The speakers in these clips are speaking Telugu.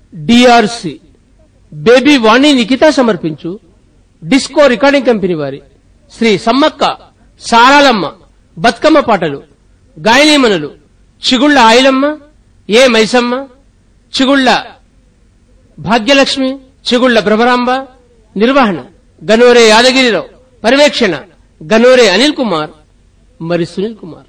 డిఆర్సి బేబీ వాణి నిఖిత సమర్పించు డిస్కో రికార్డింగ్ కంపెనీ వారి శ్రీ సమ్మక్క సారాలమ్మ బతుకమ్మ పాటలు గాయనీమణులు చిగుళ్ల ఆయిలమ్మ ఏ మైసమ్మ చిగుళ్ల భాగ్యలక్ష్మి చిగుళ్ల భ్రమరాంబ నిర్వహణ గనోరే యాదగిరిరావు పర్యవేక్షణ గనోరే అనిల్ కుమార్ మరి సునీల్ కుమార్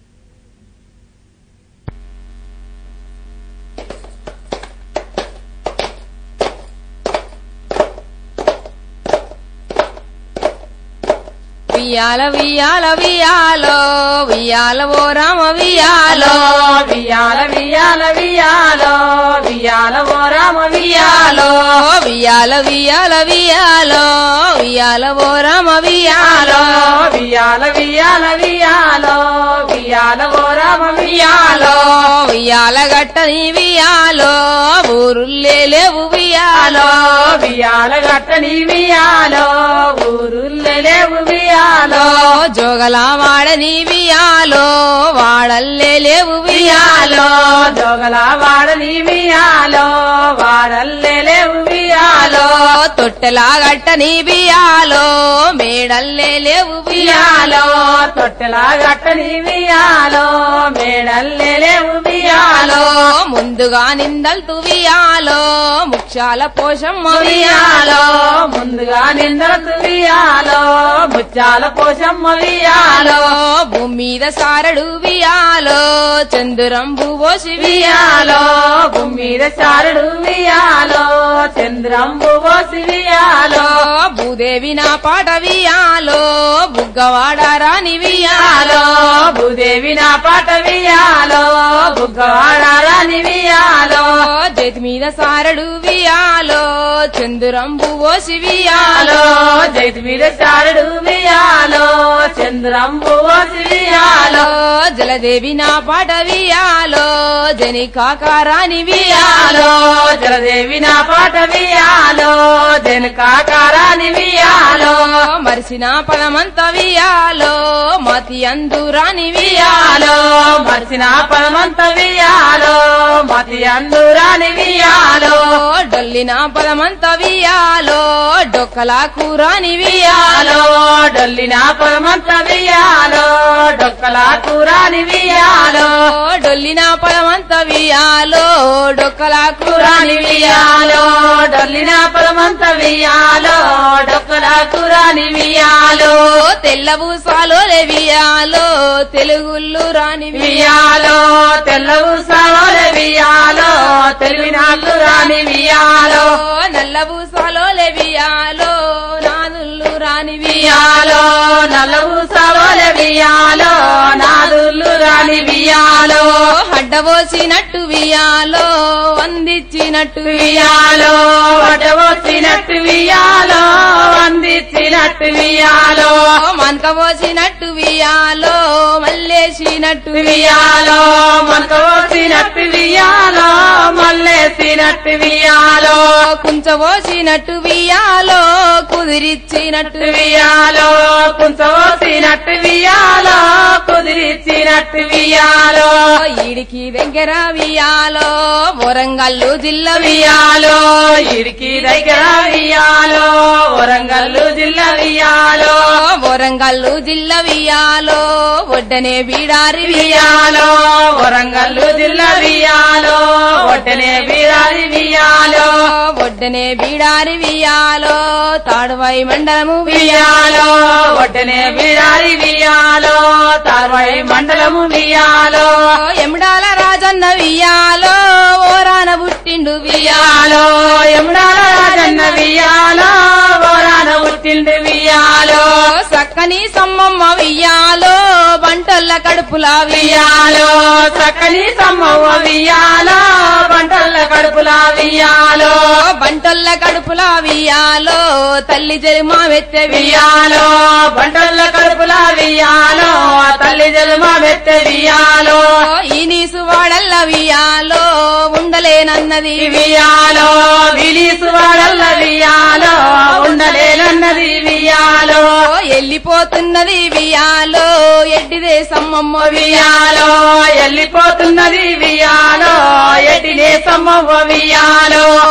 వియాల వియాల వియాలో వియాల ఓ రామ వియాలో వియాల వియాల వియాలో వియాల ఓ రామ వియాలో వియాల వియాల వియాలో వియాల ఓ రామ వియాలో వియాల వియాల వియాలో వియాల ఓ రామ వియాలో వియాల గట్టని వియాలో ఊరుల్లే లేవు వియాలో వియాల గట్టని వియాలో ఊరుల్లే లేవు వియాలో జోగల వాడని వియాలో వాడల్లే లేవు వియాలో జోగల వాడని వియాలో వాడల్లే లేవు వియాలో తొట్టెలా గట్టని బియాలో మేడల్లే లేవు బియాలో వియాలో తొట్టెలా గట్టని వియాలో మేడల్లే లేవు వియాలో ముందుగా నిందల్తు వియాలో ముఖ్యాల పోషమ్మ వియాలో వియాలో ముందుగా నిందరతు వియాలో ముత్యాల పోషమ్మ వియాలో భూమి మీద సారడు వియాలో చందురంబు పోసి వియాలో భూమి మీద చారుడు వియాలో చంద్రంబు పోసి వియాలో భూదేవి నా పాట వియాలో బుగ్గవాడ రాని వియాలో వియాలో భూదేవి నా పాట వియాలో బుగ్గవాడారాని వియాలో చేతి మీద సారడు వియాలో చందురంబు పోసి వియాలో వియాలో జైతు మీద చారుడు వియాలో చంద్రంబు పోసి వియాలో జలదేవి నా పాట వియాలో జని కాకారాని వియాలో వియాలో జలదేవి నా పాట వియాలో జనకాకారాని వియాలో మరిసిన పదమంత వియాలో మతి అందురాని వియాలో మరిసిన పదమంత వియాలో మతి అందురాని వియాలో డొల్లిన పదమంత వియాలో డొక్కలా కూరాని వియాలో వియాలో డొల్లిన పదమంత వియాలో డొక్కల కూరాని వియాలో డొల్లిన పదమంత వియాలో డొక్కలా కూరాని కూరాని వియాలో డొల్లిన పదమంత వియాలో డొక్కల కూరాని వియాలో తెల్లబూసాలో వియాలో తెలుగుళ్ళు రాని వియాలో తెల్లవు సావల వియాలో తెలివినాళ్ళు రాని వియాలో నల్లబూసాలో వియాలో నానుళ్ళు రాని వియాలో నల్లవు సావల వియాలో నాదుళ్ళు రాని వియాలో అడ్డబోసినట్టు వియాలో అందించినట్టు వియాలో వడవచ్చినట్టు వియాలో అందించినట్టు వియాలో మనకబోసినట్టు వియాలో మల్లేసినట్టు వియాలో మనకు వచ్చినట్టు వియాలో మళ్ళేసినట్టు వియాలో కుంచబోసినట్టు వియాలో కుదిరిచ్చినట్టు వియాలో కుంచవచ్చినట్టు వియాలో కుదిరిచ్చినట్టు వియాలో ఈడికి దగ్గర వియాలో వరంగల్లు జిల్లా వియాలో ఇడికి దగ్గర వియాలో వరంగల్లు జిల్లా వియాలో వరంగల్లు జిల్లా వియాలో ఒడ్డనే బీడారి వియాలో వియాలో వరంగల్లు జిల్లా వియాలో ఒడ్డనే బీరారి వియాలో ఒడ్డనే బీడారి వియాలో తాడువై మండలము వియాలో ఒడ్డనే బీరారి వియాలో తార్వై మండలము వియాలో ఎముడాల రాజన్న వియాలో ఓరాన పుట్టిండు వియాలో వియాలో యముడాల రాజన్న వియాలో వరాన ఉట్టిండు వియాలో సక్కని సమ్మమ్మ వియాలో బంటల్ల కడుపులా వియాలో వియాలో చక్కని సమ్మవ్వ వియాలో బంటల్ల కడుపుల వియాలో బంటల్ల కడుపులా వియాలో తల్లి జరిమా వెత్తె వియాలో బంటల్ల కడుపుల వియాలో తల్లి జన్మ మెత్త వియాలో ఈ నీసు వాడల్ల వియాలో ఉండలేనన్నది వియాలో విలీసు వాడల్ల వియాలో ఉండలేనన్నది వియాలో వెళ్ళిపోతున్నది వియాలో ఎడ్డిదే సమ్మమ్మ వియాలో ఎల్లిపోతున్నది వియాలో ఎటినే సమ్మవ్వ వియాలో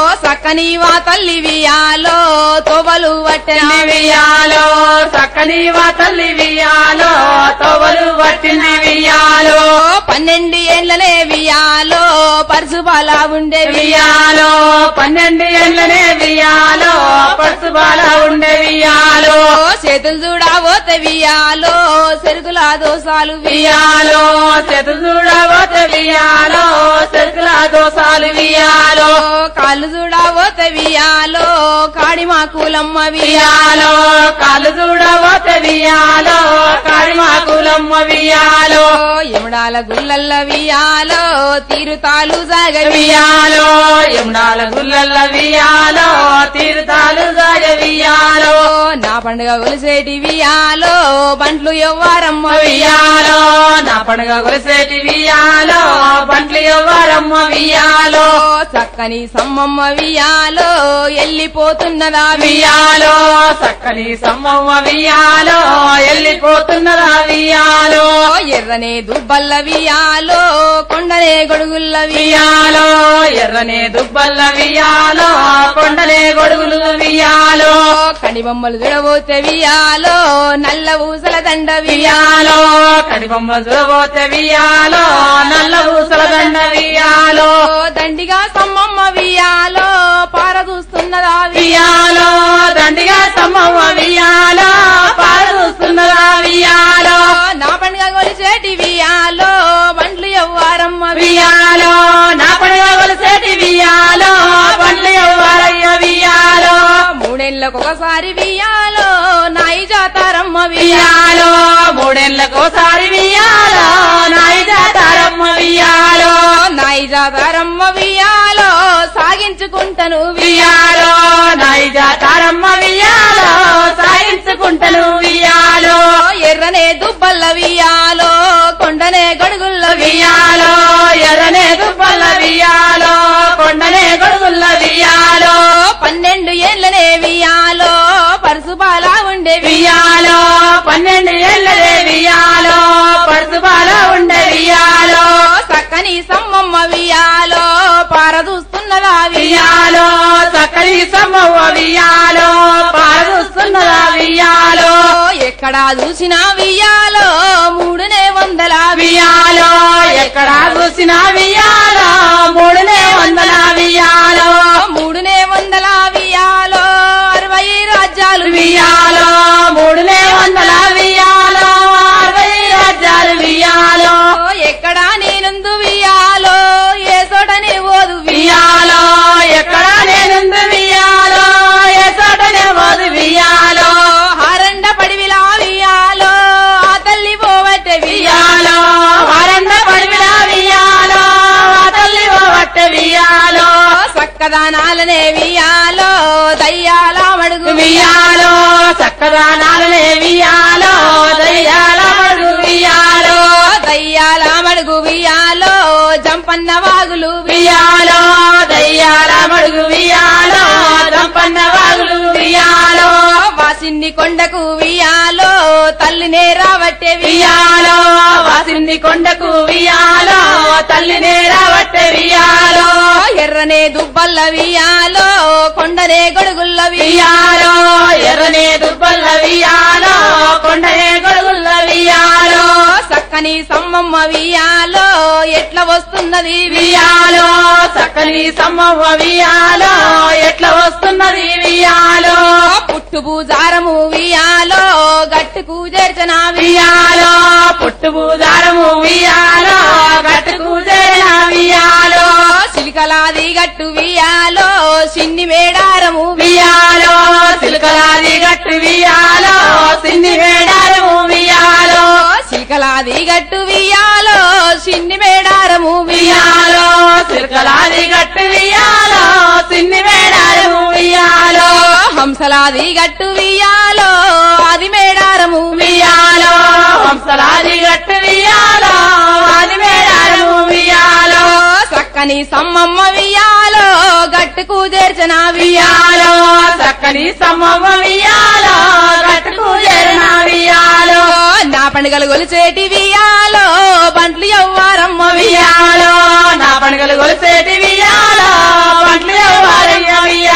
చక్కని వా తల్లి వియాలో తోవలు వట్టెన వియాలో చక్కని వా తల్లి వియాలో తోవలు పట్టింది వియాలో పన్నెండు ఏళ్లనే వియాలో పరుసుబాల ఉండే వియాలో పన్నెండు ఏళ్ళనే వియాలో పసుబాల ఉండే వియాలో చేతులు చూడబోతే వియాలో చెరుకుల దోసాలు వియాలో చేతులు చూడబోతే వియాలో చెరుకుల దోసాలు వియాలో కాళ్ళు చూడబోతే వియాలో కాడిమా కూలమ్మ వియాలో కాళ్ళు చూడబోతే వియాలో కాడిమాకులమ్మ వియాలో ఎముడాల గుల్లల్ల వియాలో తీరుతాలు జాగవి వియాలో యమునాల గుల్లల్ల వియాలో తీర్థాలు జాగ వియాలో నా పండుగ ఒలిసేటి వియాలో బండ్లు ఎవ్వారమ్మ వియాలో నా పండుగ కొలిసేటి వియాలో బండ్లు ఎవ్వరమ్మ వియాలో చక్కని సమ్మమ్మ వియాలో ఎల్లిపోతున్నదా వియాలో చక్కని సమ్మవ్వ వియాలో వెళ్ళిపోతున్నదా వియాలో ఎర్రనే దుబ్బల్ల వియాలో కొండనే గొడుగుల్ల వియాలో ఎర్రనే దుబ్బల్ల వియాలో కొండలే గొడుగులు వియాలో కడిబొమ్మలు విడబోతే వియాలో నల్ల ఊసల దండ వియాలో కడిబొమ్మ చూడబోతే వియాలో నల్ల ఊసల దండ వియాలో దండిగా సమ్మమ్మ వియాలో పారదూస్తున్నదా వియాలో దండిగా సమ్మవ్వ వియాలో పారుస్తున్నదా వియాలో నా పండుగ కొలిచేటి వియాలో బండ్లు ఎవ్వారమ్మ వియాలో నా పండుగ కొలిసేటి వియాలో బండ్లు ఎవ్వరయ్య వియాలో మూడేళ్లకు ఒకసారి వియాలో నాయి జాతారమ్మ వియాలో వియాలో మూడేళ్లకోసారి వియాలో నాయి జాతారమ్మ వియాలో నాయి జాతారమ్మ వియాలో సాగించుకుంటను వియాలో నాయి జాతారమ్మ వియాలో సాయించుకుంటను వియాలో ఎర్రనే దుబ్బల్ల వియాలో కొండనే గడుగుల్ల వియాలో ఎర్రనే దుబ్బల్ల వియాలో కొండనే గొడుగుల్ల వియాలో పన్నెండు ఏళ్లనే వియాలో పరుసుబాల ఉండే వియాలో పన్నెండు ఏళ్ళదే వియాలో పడుతుబాల ఉండే వియాలో చక్కని సమ్మమ్మ వియాలో పారదూస్తున్నదా వియాలో చక్కని సమ్మవ్వ వియాలో పారుస్తున్నదా వియాలో ఎక్కడా చూసినా వియాలో మూడునే వందల వియాలో ఎక్కడా చూసినా వియాలో మూడునే వందల వియాలో మూడునే వందల వియాలో అరవై రాజ్యాలు వియాలో మూడునే వందల వియాలో అరవై రాజ్యాలు వియాలో ఎక్కడా నేనుందు వియాలో ఏ చోటనే ఓదు వియాలో ఎక్కడ నేనుంది వియాలో ఏ చోటనే పోదు వియాలో హారండ పడివిలా వియాలో ఆ తల్లి పోవట్టే వియాలో వరండ పడివిలా వియాలో ఆ తల్లి బట్ట వియాలో చక్కదానాలనే వియాలో దయ్యాల మడుగు వియాలో చక్కదానాలనే వియాలో దయ్యాల మడుగు వియాలో దయ్యాల మడుగు వియాలో జంపన్న వాగులు వియాలో దయ్యాల మడుగు వియాలో దంపన్న వాగులు వియాలో వాసిన్ని కొండకు వియాలో తల్లినే రావట్టే వియాలో వాసింది కొండకు వియాలో తల్లినే రావట్టే వియాలో ఎర్రనే దుబ్బల్ల వియాలో కొండనే గొడుగుల్ల వియాలో ఎర్రనే దుబ్బల్ల వియాలో కొండనే గొడుగుల్ల వియాలో చక్కని సమ్మమ్మ వియాలో ఎట్ల వస్తున్నది వియాలో చక్కని సమ్మవ్వ వియాలో ఎట్లా వస్తున్నది వియాలో పుట్టు పూజారము వియాలో గట్టుకు చేర్చన వియాలో పుట్టు పూజారము వియాలో గట్టుకు చేరిన వియాలో సిలికలాది గట్టు వియాలో సిన్ని మేడారము వియాలో సిల్కలాది గట్టు వియాలో సిన్ని వేడారము వియాలో సిలికలాది గట్టు వియాలో సిన్ని మేడారము వియాలో సిల్కలాది గట్టు వియాలో సిన్ని వేడారము వియాలో హంసలాది గట్టు వియాలో అది మేడారము వియాలో వంశలాది గట్టు వియాలో అది వేడారము వియాలో చక్కని సమ్మమ్మ వియాలో గట్టుకు చేర్చన వియాలో చక్కని సమ్మవ్వ వియాలో గట్టుకు చేరిన వియాలో నా పండుగలు గొలిచేటి వియాలో బంట్లు ఎవ్వారమ్మ వియాలో నా పండుగలు కొలిసేటి వియాలో పండ్లు వారయ్య వియాలో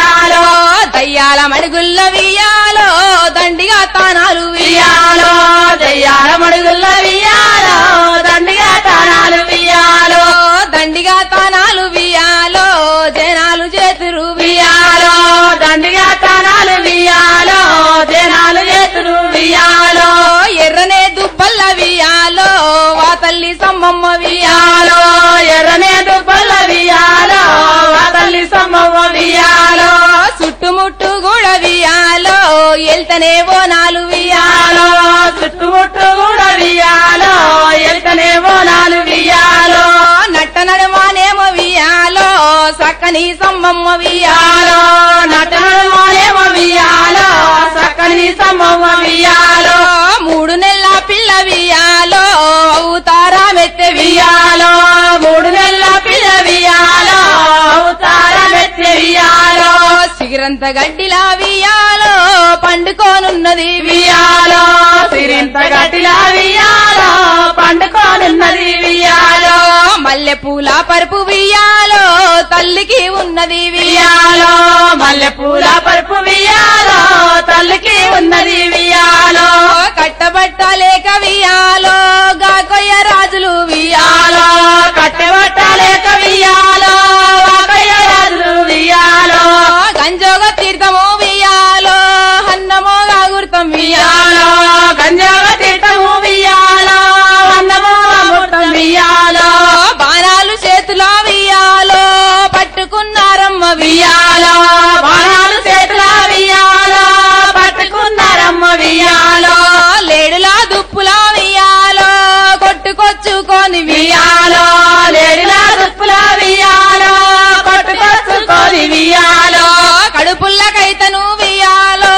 మడుగుల్ల వియాలో దండిగా తానాలు వియాలో వియాలో దయ్యాల మడుగుల్ల వియాలో దండిగా తానాలు వియాలో దండిగా తానాలు వియాలో జనాలు చేతురు వియాలో దండిగా తానాలు వియాలో జనాలు చేతులు వియాలో ఎర్రనే దుబ్బల్ల వియాలో వా తల్లి సమ్మమ్మ వియాలో వియాలో ఎర్రనే దుబ్బల వియాలో ఆ తల్లి సమ్మవ్వ వియాలో చుట్టుముట్టు కూడా వియాలో ఎల్తనే బోనాలు వియాలో వియాలో చుట్టుముట్టు కూడా వియాలో ఎల్కనే బోనాలు వియాలో నట్ట నడుమానేమో వియాలో సక్కని సమ్మమ్మ వియాలో వియాలో నటనమోనేమో వియాలో సక్కని సమ్మవ్వ వియాలో మూడు నెలల పిల్ల వియాలో అవుతారా మెత్తె వియాలో వియాలో మూడు నెలల పిల్ల వియాలో అవతార మెచ్చే వియాలో సిగిరంత గడ్డిలా వియాలో పండుకోనున్నది వియాలో సిరింత గట్టిలా వియాలో పండుకోనున్నది వియాలో మల్లె పూల పరుపు వియాలో తల్లికి ఉన్నది వియాలో వియాలో మల్లె పూల పరుపు వియాలో తల్లికి ఉన్నది వియాలో కట్టబట్టలేక వియాలో గాకొయ్య రాజులు వియాలో వియాలో కట్టెబట్టలేక వియాలో వాకయ్య రాజులు వియాలో గంజోగ తీర్థము వియాలో అన్నమో గాగుర్తం వియాలో వియాలో గంజావ తీర్థము వియాలో అన్నము అమృతం వియాలో బాణాలు చేతిలో వియాలో పట్టుకున్నారమ్మ వియాలో వియాలో బాణాలు చేతుల వియాలో పట్టుకున్నారమ్మ వియాలో లేడులా దుప్పులా వియాలో కొట్టుకొచ్చుకొని వియాలో వియాలో లేడిలా దుప్పుల వియాలో పట్టుకొచ్చుకొని వియాలో కడుపుల్లకైతను వియాలో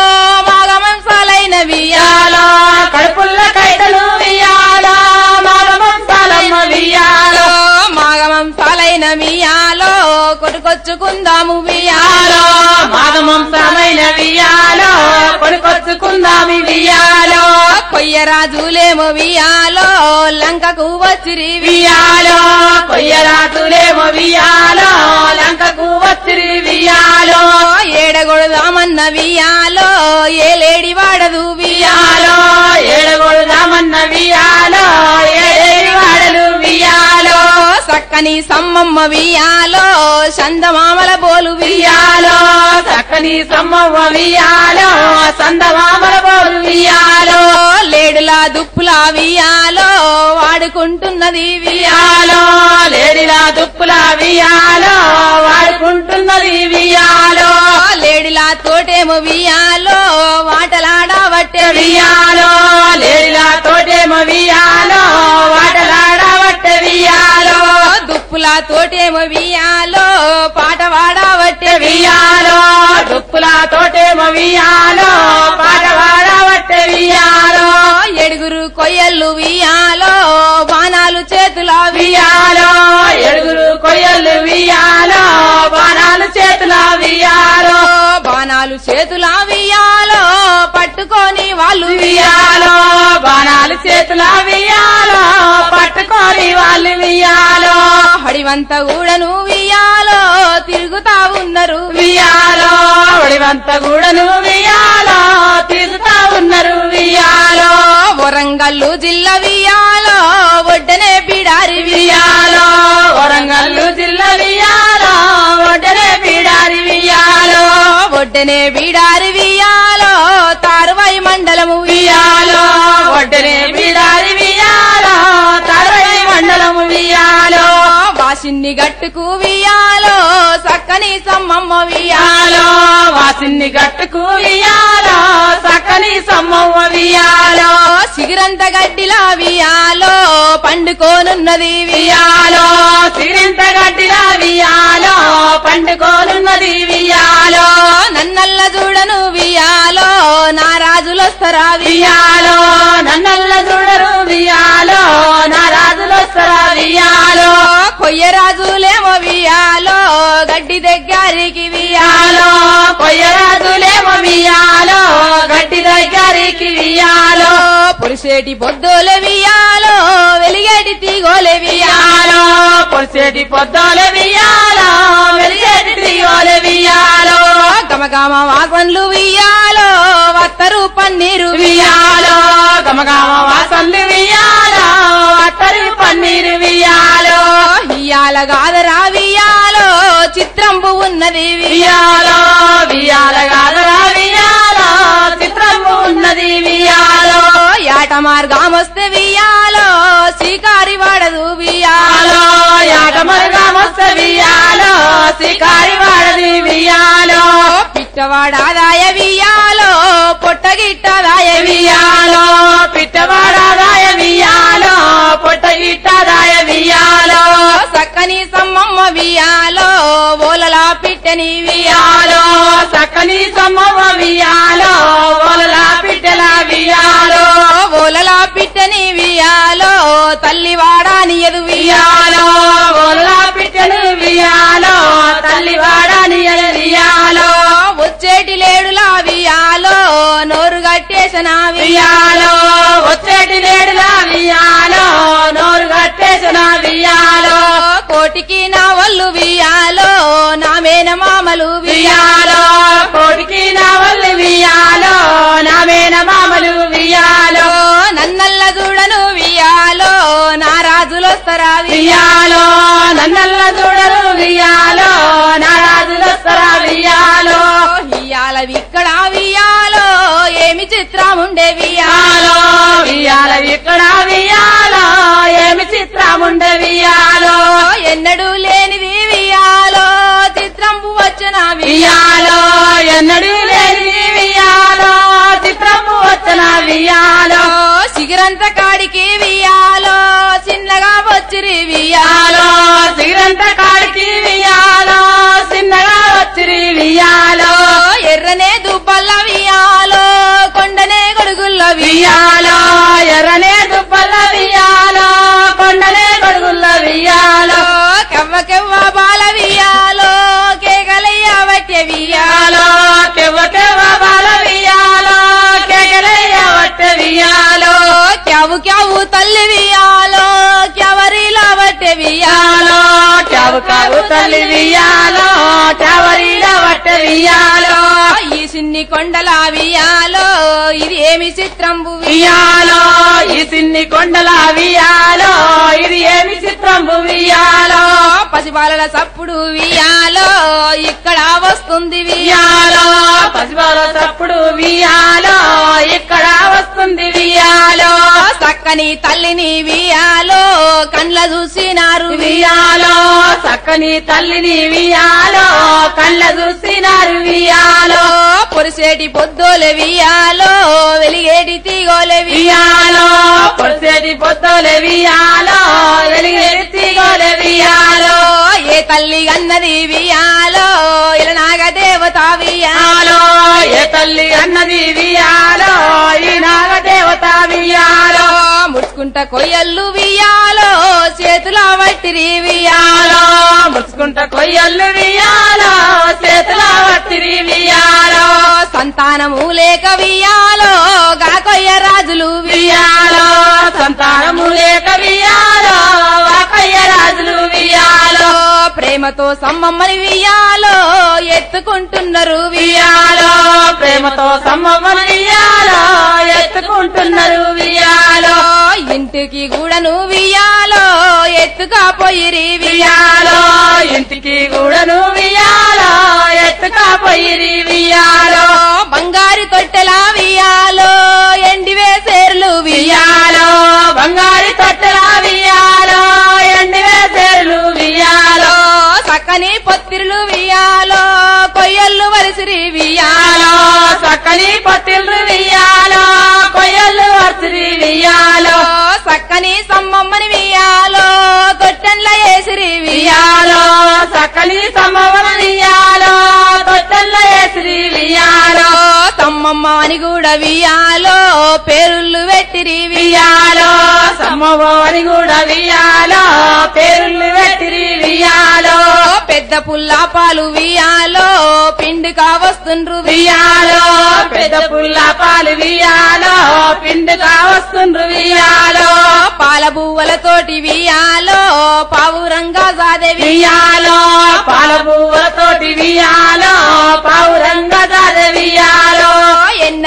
మాగమంసాలైన వియాలో వియాలో కడుపుల్ల కైతలు వియాలో మాగమంసాలమ్మ వియాలో మాగమంసాలైన వియాలో కొట్టుకొచ్చుకుందాము వియాలో వియాలో మాగమంసమైన వియాలో కొనుకొచ్చుకుందామి వియాలో కొయ్యరాజులేమో వియాలో లంకకు వచ్చిరి వియాలో కొయ్యరాజులేమో వియాలో లంకకు వచ్చిరి వియాలో ఏడగొడదామన్న వియాలో ఏ లేడి వాడదు వియాలో వియాలో ఏడగొడుదామన్న వియాలో ఏడేడి వాడలు వియాలో సక్కని సమ్మమ్మ వియాలో చందమామల బోలు వియాలో వియాలో చక్కని సమ్మవ్వ వియాలో సందమామల బోలు వియాలో లేడులా దుప్పులా వియాలో వాడుకుంటున్నది వియాలో వియాలో లేడిలా దుప్పుల వియాలో వాడుకుంటున్నది వియాలో లేడిలా తోటేమో వియాలో వాటలాడబట్టే వియాలో లేడిలా తోటేమో వియాలో వాటలాడబట్టే వియాలో దుప్పులా తోటేమో వియాలో పాట వాడబట్టే వియాలో దుప్పుల తోటేమో వియాలో పాట వాడబట్టే వియాలో ఎడుగురు కొయ్యళ్ళు వియాలో బాణాలు చేతుల వియాలో ఎడుగురు కొయ్యలు వియాలో బాణాలు చేతుల వియాలో బాణాలు చేతుల వియాలో పట్టుకొని వాళ్ళు వియాలో బాణాలు చేతుల వియాలో పట్టుకొని వాళ్ళు వియాలో హడివంత కూడను వియాలో తిరుగుతా ఉన్నారు వియాలో ఒడివంత గూడను వియాలో తీరుతా ఉన్నారు వియాలో వరంగల్లు జిల్లా వియాలో ఒడ్డనే బిడారి వియాలో వరంగల్లు జిల్లా వియాలో ఒడ్డనే పీడారి వియాలో ఒడ్డనే బిడారి వియాలో తారువై మండలము వియాలో ఒడ్డనే పీడారి వియాలో తరవై మండలము వియాలో వాసిన్ని గట్టుకు వియాలో సక్కని సమ్మమ్మ వియాలో వియాలో వాసిన్ని గట్టుకు వియాలో సక్కని సమ్మవ్వ వియాలో సిగిరంత గడ్డిలా వియాలో పండుకోనున్నది వియాలో వియాలో సిరింత గడ్డిల వియాలో పండుకోనున్నది వియాలో నన్నల్ల చూడను వియాలో నా రాజులొస్తరా వియాలో వియాలో నన్నల్ల చూడరు వియాలో నా రాజులొస్తరా వియాలో కొయ్యరాజులేమో వియాలో గడ్డి దగ్గరికి వియాలో వియాలో కొయ్యరాజులేమో వియాలో గడ్డి దగ్గరికి వియాలో పులిసేటి పొద్దుల వియాలో వెలిగేటి తీగోలే వియాలో వియాలో పొడిసేటి పొద్దుల వియాలో వెలిగేటి త్రియోల వియాలో గమ గమగమ వాసన్లు వియాలో వత్తరు పన్నీరు వియాలో గమగమ వాసన్లు వియాలో అత్తరి పన్నీరు వియాలో ఇయాల గాదరా వియాలో చిత్రంబు ఉన్నది వియాలో వియాల గాదరా వియాలో చిత్రము ఉన్నది వియాలో యాట మార్గమొస్తే వియాలో శ్రీకారి వాడదు వియాలో వియాలో యాటమరుగా మస్త వియాలో శికారి వాడది వియాలో పిట్టవాడాదాయ వియాలో పొట్టగిట్టదాయ వియాలో పిట్టవాడాదాయ వియాలో పొట్ట ఇట్టదాయ వియాలో సక్కని సమ్మమ్మ వియాలో ఓలలా పిట్టని వియాలో సక్కని సమ్మవ వియాలో ఒలలా పిట్టల వియాలో ఓలలా పిట్టని వియాలో తల్లి వాడాని ఎదు వియాలో ఒలలా పిట్టలు వియాలో తల్లి వాడని వియాలో వచ్చేటి లేడులా వియాలో నోరు గట్టేసిన వియాలో వచ్చేటి లేడులా వియాలో నోరు కట్టేసిన వియాలో కోటికి నా వల్లు వియాలో నా మేనమామలు వియాలో కోటికి నా వల్లి వియాలో నా మేన మామలు వియాలో నన్నల్ల చూడను వియాలో నా రాజులొస్తరా వియాలో నన్నల్ల చూడరు వియాలో నా రాజులొస్తరా వియాలో ఇయాల విక్కడ వియాలో ఏమి చిత్రముండే వియాలో వియాలో వియాల ఇక్కడ వియాలో ఏమి చిత్రముండే వియాలో ఎన్నడూ లేనిది వియాలో చిత్రంబు వచ్చిన వియాలో ఎన్నడూ లేని వియాలో చిత్రము వచ్చిన వియాలో సిగరంత కాడికి వియాలో చిన్నగా వచ్చిరి వియాలో వియాలో సిగరంత కాడికి వియాలో చిన్నగా వచ్చిరి వియాలో ఎర్రనే దుబ్బల్ల వియాలో కొండనే గొడుగుల్ల వియాలో ఎర్రనే దుబ్బల వియాలో కొండనే గొడుగుల వియాలో కవ్వ కెవ్వ బాల వియాలో కేకలయ్య వట్టె వియాలో వియాలో కెవ్వ కెవ్వ బాల వియాలో కేకలయ్య వట్ట వియాలో క్యావు క్యావు తల్లి వియాలో క్యవరిలా వట్టె వియాలో వియాలో క్యావు కావు తల్లి వియాలో క్యావరీల వట్ట వియాలో ఈ సిన్ని కొండల వియాలో ఇది ఏమి చిత్రంబు వియాలో ఈ సిన్ని కొండల వియాలో ఇది ఏమి చిత్రంబు వియాలో పసిబాలల సప్పుడు వియాలో ఇక్కడ వస్తుంది వియాలో వియాలో పసిబాల తప్పుడు వియాలో ఇక్కడ వస్తుంది వియాలో చక్కని తల్లిని వియాలో కండ్ల చూసినారు వియాలో చక్కని తల్లిని వియాలో కళ్ళ చూసినారు వియాలో పొరిసేటి పొద్దులే వియాలో వెలిగేటి తీగోలే వియాలో పొడిసేటి పొద్దులే వియాలో వెలిగెత్తి గోలే వియాలో ఏ తల్లి అన్నది వియాలో ఇలా నాగదేవత వియాలో వియాలో ఏ తల్లి అన్నది వియాలో ఈ నాగదేవత వియాలో ముడుచుకుంట కొయ్యల్లు వియాలో చేతుల వట్టిరి వియాలో వియాలో ముచ్చుకుంట కొయ్యలు వియాలో చేతుల వట్టిరి వియాలో సంతానము లేక వియాలో గా కొయ్య రాజులు వియాలో సంతానము లేక వియాలో వాకయ్య రాజులు వియాలో ప్రేమతో సమ్మమ్మని వియాలో ఎత్తుకుంటున్నారు వియాలో ప్రేమతో సమ్మమ్మని వియాలో ఎత్తుకుంటున్నారు వియాలో ఇంటికి కూడాను వియాలో ఎత్తుకపోయిరి వియాలో ఇంటికి కూడాను వియాలో ఎత్తుకపోయిరి వియాలో బంగారు తొట్టెల వియాలో ఎండి వేసేర్లు వియాలో వియాలో బంగారి తొట్టెల వియాలో ఎండి వేసేరు వియాలో సక్కని పొత్తిరులు వియాలో కొయ్యళ్ళు వరిసిరి వియాలో వియాలో చక్కని పత్తిళ్ళు వియాలో కొయ్యలు వర్తిరి వియాలో సక్కని సమ్మమ్మని వియాలో తొట్టెన్ల వేసిరి వియాలో వియాలో చక్కని సమవన వియాలో తొట్టెల్ల వేసిరి వియాలో సమ్మమ్మ అని కూడా వియాలో పేరుళ్ళు పెట్టిరి వియాలో సమ్మవారి కూడా వియాలో పేరుళ్ళు పెట్టిరి వియాలో పెద్ద పుల్లా పాలు వియాలో పిండి కావస్తుండ్రు వియాలో పెద్ద పుల్ల పాలు వియాలో పిండుగా వస్తుండ్రు వియాలో పాల బువ్వలతోటి వియాలో పావురంగా సాదే వియాలో పాల పువ్వులతోటి వియాలో పావురంగా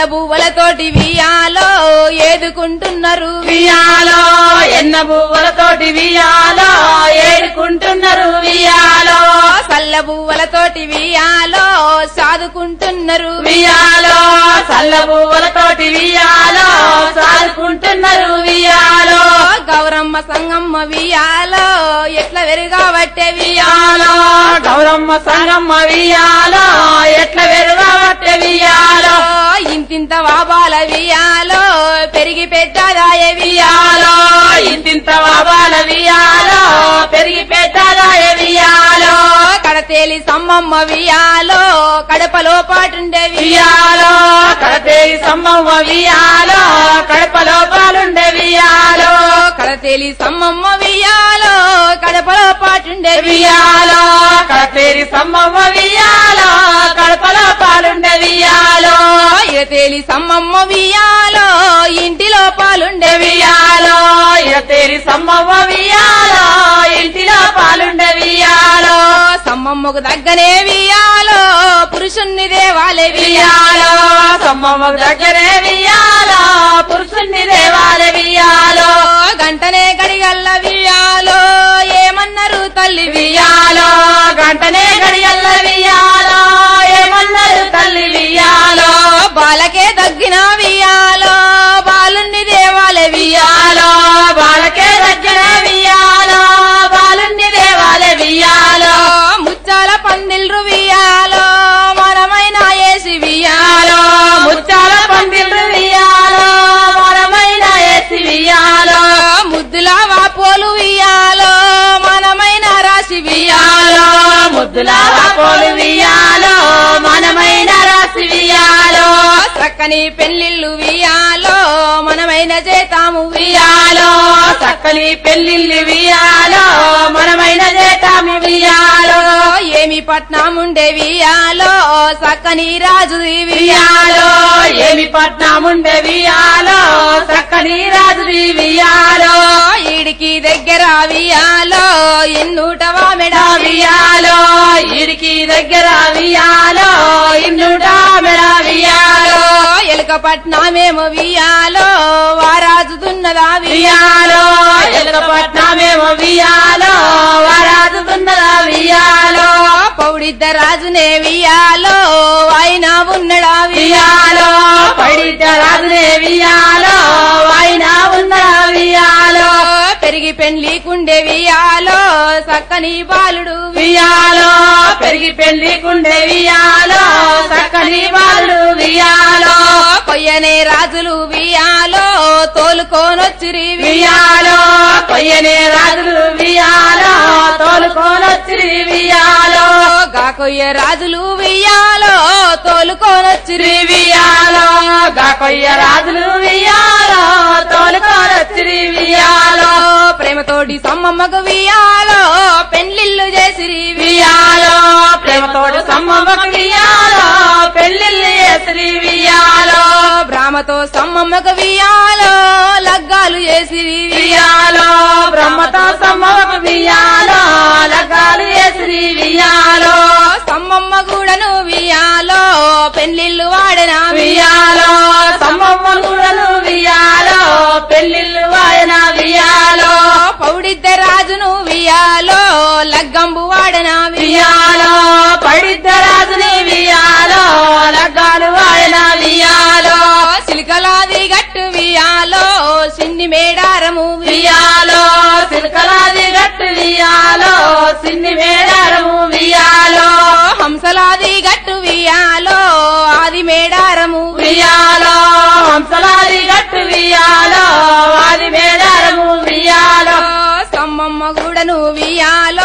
బువ్వలతోటి వియాలో ఏదుకుంటున్నారు వియాలో ఎన్న పువ్వులతోటి వియాలో ఏడుకుంటున్నారు వియాలో సల్ల బువ్వలతోటి వియాలో సాదుకుంటున్నారు వియాలో చల్ల పువ్వులతోటి వియాలో సాదుకుంటున్నారు వియాలో గౌరమ్మ సంగమ్మ వియాలో ఎట్ల వెరుగాబట్టే వియాలో గౌరమ్మ సంగమ్మ వియాలో ఎట్ల వెరుగబట్టే వియాలో ఇంతింత వాబాల వియాలో పెరిగి పెద్దదాయ వియాలో వియాలో ఇంతింత బాబాల వియాలో పెరిగి పెద్దదాయ వియాలో కడతేలి సమ్మమ్మ వియాలో కడపలో పాటుండే వియాలో వియాలో కడతేరి సమ్మవ్వ వియాలో కడపలో పాలుండే వియాలో కడతేలి సమ్మమ్మ వియాలో కడపలో పాటుండే వియాలో కడతేరి సమ్మవ్వ వియాలో కడపలో పాలుండే వియాలో ఇరతేలి సమ్మమ్మ వియాలో ఇంటిలో పాలుండే వియాలో ఇరతేరి సమ్మవ్వ వియాలో ఇంటిలో పాలుండే వియాలో సమ్మమ్మకు దగ్గనే వియాలో పురుషుణ్ణి దేవాలే వియాలో సమ్మవ్వ దగ్గరే వియాలో పురుషుణ్ణి దేవాలే వియాలో గంటనే గడిగల్ల వియాలో ఏమన్నారు తల్లి వియాలో గంటనే గడియల్ల వియాలో ఏమన్నారు తల్లి వియాలో బాలకే దగ్గిన వియాలో బాలుణ్ణి దేవాలే వియాలో బాలకే దగ్గర వియాలో బాలుణ్ణి దేవాలే వియాలో ముచ్చాల పందిల్రు వియాలో మనమైన ఏసి వియాలో వియాలో ముచ్చాల పందిళ్ళు వియాలో మనమైన ఏసి వియాలో ముద్దుల వాపోలు వియాలో మనమైన రాశి వియాలో వియాలో ముద్దుల పోలు వియాలో మనమైన రాసి వియాలో చక్కని పెళ్లిళ్ళు వియాలో మనమైన చేతాము వియాలో చక్కని పెళ్లిళ్ళు వియాలో మనమైన చేతాము వియాలో ఏమి పట్నముండే వియాలో చక్కని రాజు వియాలో ఏమి పట్నముండే వియాలో చక్కని రాజు వియాలో ఈడికి దగ్గర వియాలో ఎన్నుటవా మెడా వియాలో ఇడికి దగ్గర వియాలో ఇన్నుడా మెడ వియాలో ఎలుక పట్నమేమో వియాలో వారాజు దున్నదా వియాలో ఎలకపట్నమేమో వియాలో వరాదుతున్నదా వియాలో పౌడిద్ద రాజునే వియాలో ఆయన ఉన్నడా వియాలో పడిత రాజునే వియాలో వాయినా ఉన్నదా వియాలో పెరిగి పెండ్లికుండే వియాలో చక్కని బాలుడు వియాలో పెరిగి పెళ్లి కుండే వియాలో చక్కని వాళ్ళు వియాలో కొయ్యనే రాజులు వియాలో తోలుకోనొచ్చిరి వియాలో కొయ్యనే రాజులు వియాలో తోలుకోనొచ్చి వియాలో గా కొయ్య రాజులు వియాలో తోలుకోనొచ్చిరి వియాలో గాకొయ్య రాజులు వియాలో తోలుకోనొచ్చి వియాలో ప్రేమతోటి సమ్మమ్మకు వియాలో పెండ్లిల్లు చేసిరి వియాలో ప్రేమతోడు సమ్మమ్మకు వియాలో పెళ్లిళ్ళు చేసి వియాలో బ్రాహ్మతో సమ్మమ్మకు వియాలో లగ్గాలు చేసిరి వియాలో బ్రహ్మతో సమ్మమ్మకు వియాలో లగాలు చేసి వియాలో సమ్మమ్మ కూడాను వియాలో పెండ్లిల్లు వాడనా వియాలో సమ్మమ్మ కూడాను వియాలో పెళ్లిళ్ళు ఆయన వియాలో పౌడిద్ద రాజును వియాలో లగ్గంబు వాడనా వియాలో పడిద్ద రాజుని వియాలో లగ్గాలు ఆయన వియాలో సిలికలాది గట్టు వియాలో సిన్ని మేడారము వియాలో సిల్కలాది గట్టు వియాలో సిన్ని మేడారము వియాలో హంసలాది గట్టు వియాలో ఆది మేడారము వియాలో హంసలాది గట్టు వియాలో వాది మేడారము వియాలో సమ్మమ్మ గూడను వియాలో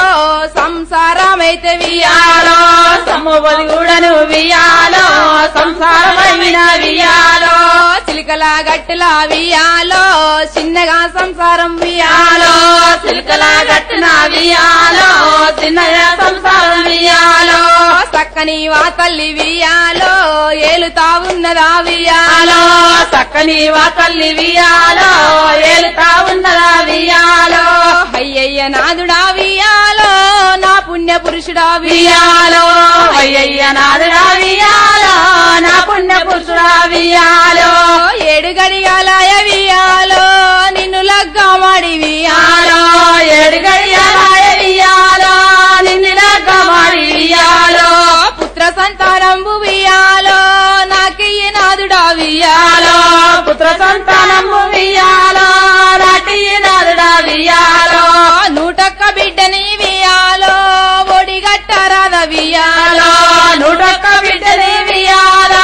సంసారమైతే వియాలో వియాలో సమ్మవది కూడాను వియాలో సంసారమైన వియాలో చిలికల గట్టుల వియాలో చిన్నగా సంసారం వియాలో వియాలో సిల్కల గట్టున వియాలో చిన్నగా సంసారం వియాలో చక్కని వా తల్లి వియాలో ఏలుతా ఉన్నదా వియాలో వియాలో చక్కని వా తల్లి వియాలో ఏలుతా ఉన్నదా వియాలో అయ్యయ్య నాదుడా వియాలో నా పుణ్య పురుషుడా వియాలో వియాలో అయ్యయ్య నాదుడా వియాలో నా పుణ్య పుణ్య పురుషుడా వియాలో ఏడు గడియాలాయ వియాలో నిన్ను లగ్గమాడి వియాలో వియాలో ఏడు గడియాలాయ వియాలో నిన్నిలా కమాడి వియాలో పుత్ర సంతానంబు వియాలో నాకియ్యి నాదుడా వియాలో వియాలో పుత్ర సంతానము వియాలో రాటి నాదుడా వియాలో నూటొక్క బిడ్డని వియాలో ఒడిగట్టరాద వియాలో వియాలో నూటొక్క బిడ్డని వియాలో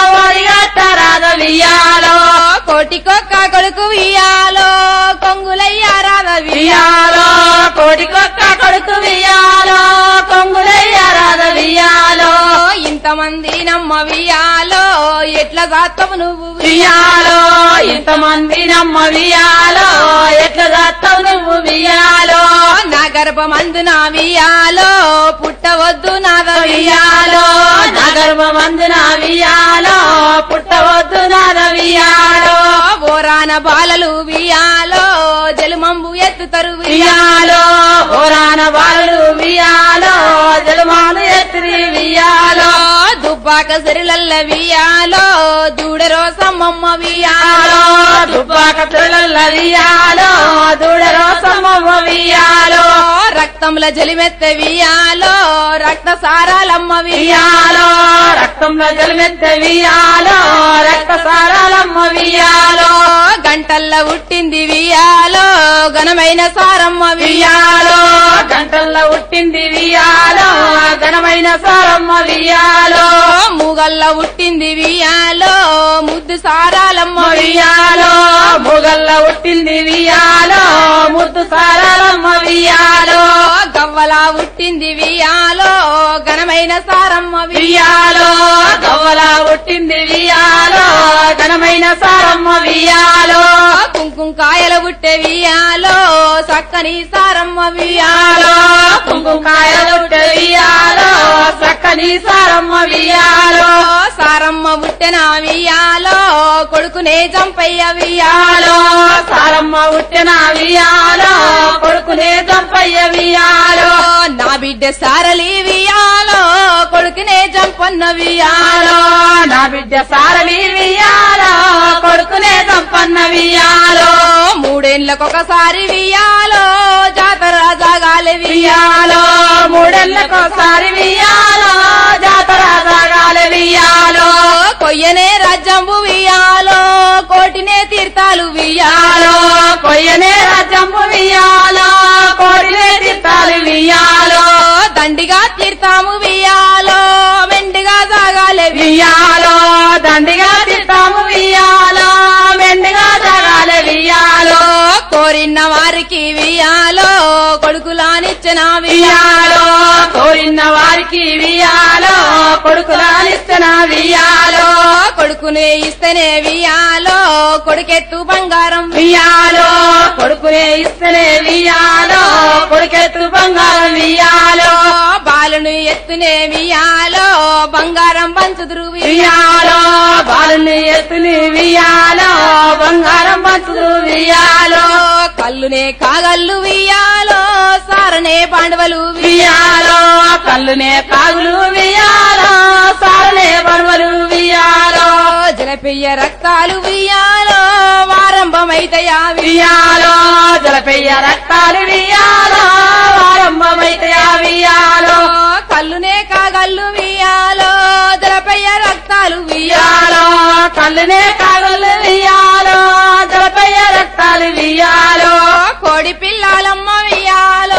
ఒడిగట్టరాద వియాలో కోటికొక్క కొడుకు వియాలో కొంగులయ్యారాద వియాలో వియాలో కోటికొక్క కొడుకు వియాలో కొంగులయ్యారాద వియాలో ఇంతమంది నమ్మ వియాలో ఎట్లా జాతవు నువ్వు వియాలో ఇంతమంది నమ్మ వియాలో ఎట్లా దాస్తావు నువ్వు వియాలో నా గర్భమందు నా వియాలో పుట్టవద్దు నాద వియాలో నా గర్భమందున వియాలో పుట్టవద్దు నాద వియాలో ఓరాన బాలలు వియాలో జలుమంబు ఎత్తుతరు వియాలో ఓరాన బాలు వియాలో జలమాను ఎత్తిరి వియాలో దుబ్బాక సిరిలల్ల వియాలో దూడరో సమ్మమ్మ వియాలో వియాలో దుబ్బాక పిల్లల వియాలో దూడరో సమమ్మ వియాలో రక్తంల జలిమెత్త వియాలో రక్త సారాలమ్మ వియాలో వియాలో రక్తంలో జలమెత్త వియాలో రక్త సారాలమ్మ వియాలో గంటల్ల ఉట్టింది వియాలో ఘనమైన సారమ్మ వియాలో వియాలో గంటల్లో ఉట్టింది వియాలో ఘనమైన సారమ్మ వియాలో మూగల్ల ఉట్టింది వియాలో ముద్దు సారాలమ్మ వియాలో మొగల్ల ఉట్టింది వియాలో ముద్దు సారాలమ్మ వియాలో గవ్వలా ఉట్టింది వియాలో ఘనమైన సారమ్మ వియాలో గవ్వల ఉట్టింది వియాలో ఘనమైన సారమ్మ వియాలో కుంకుమ కాయల ఉట్టే వియాలో చక్కని సారమ్మ వియాలో వియాలో కుంకుకాయ ఉట్ట వియాలో చక్కని సారమ్మ వియాలో సారమ్మ ఉట్టెన వియాలో కొడుకునే చంపయ్య వియాలో వియాలో సారమ్మ ఉట్టిన వియాలో కొడుకునే దంపయ్య వియాలో నా బిడ్డ సారలి వియాలో కొడుకునే చంపన్న వియాలో వియాలో నా బిడ్డ సారలి వియాలో కొడుకునే దంపన్న వియాలో మూడేళ్లకొకసారి వియాలో జాతర జాగాలి వియాలో మూడేళ్లకోసారి వియాలో జాతర సాగాలి వియాలో కొయ్యనే రాజ్యంబు వియాలో కోటినే తీర్థాలు వియాలో వియాలో కొయ్యనే రాజ్యంపు వియాలో కోడిలే తీర్థాలు వియాలో దండిగా తీర్థాము వియాలో మెండిగా సాగాలి వియాలో దండిగా తీర్థాము వియాలో మెండుగా జగాలి వియాలో కోరిన వారికి వియాలో కొడుకులానిచ్చిన వియాలో కోరిన వారికి వియాలో కొడుకులానిస్తున్న వియాలో కొడుకునే ఇస్తేనే వియాలో కొడుకెత్తు బంగారం వియాలో కొడుకునే ఇస్తేనే వియాలో కొడుకెత్తు బంగారం వియాలో బాలును ఎత్తునే వియాలో బంగారం పంచుదురు వియాలో బాలుని ఎత్తుని వియాలో బంగారం పంచుదు వియాలో కల్లునే కాగల్లు వియాలో సారనే పాండవలు వియాలో కళ్ళునే కాగులు వియాలో సారనే పడవలు వియాలో జలపెయ్య రక్తాలు వియాలో వారంభమైతయా వియాలో జలపెయ్య రక్తాలు వియాలో వారంభమైతే వియాలో కల్లునే కాగల్లు వియాలో జలపెయ్య రక్తాలు వియాలో వియాలో కళ్ళునే కాగులు వియాలో జలపెయ్య రక్తాలు వియాలో కోడి పిల్లాలమ్మ వియాలో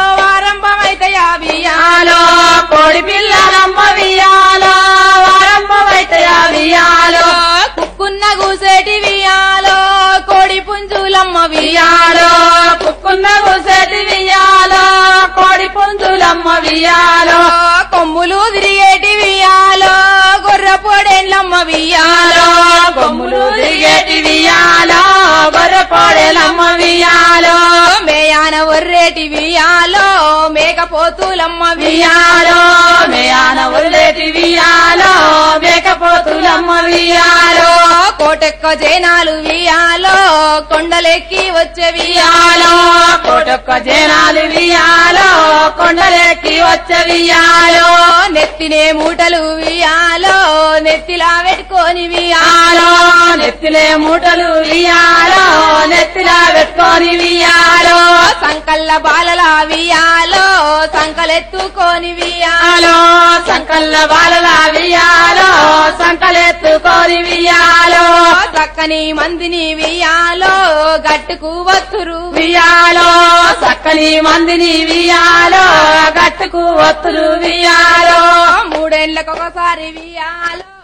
వారంభమైతయా వియాలో వియాలో కోడి పిల్లలమ్మ వియాలో వారంభమైతే వియాలో కుక్కున్న కూసేటి వియాలో కోడి పుంజులమ్మ వియాలో వియాలో కుక్కున్న కూసేటి వియాలో కోడి పుంజులమ్మ వియాలో కొమ్ములు తిరిగేటి వియాలో గొర్ర పొడేళ్ళమ్మ వియాలో వియాలో కొమ్ములు దిగేటి వియాలో గొర్రెపోడేలమ్మ వియాలో మేయాన ఒర్రేటి వియాలో మేకపోతులమ్మ వియాలో వియాలో మేయాన వదిలేటి వియాలో మేకపోతులమ్మ వియాలో కోటెక్క జైనాలు వియాలో కొండలెక్కి వచ్చే వియాలో వియాలో కోటొక్క జనాలు వియాలో కొండలెక్కి వచ్చే వియాలో నెత్తినే మూటలు వియాలో నెత్తిలా పెట్టుకో పెట్టుకొని వియాలో నెత్తిలే మూటలు వియాలో నెత్తిలా పెట్టుకొని వియాలో సంకల్ల బాలల వియాలో సంకలెత్తుకొని వియాలో వియాలో సంకల్ల బాలల వియాలో సంకలెత్తుకొని వియాలో చక్కని మందిని వియాలో గట్టుకు వత్తురు వియాలో చక్కని మందిని వియాలో గట్టుకు ఒత్తులు వియాలో మూడేళ్లకు ఒకసారి వియాలో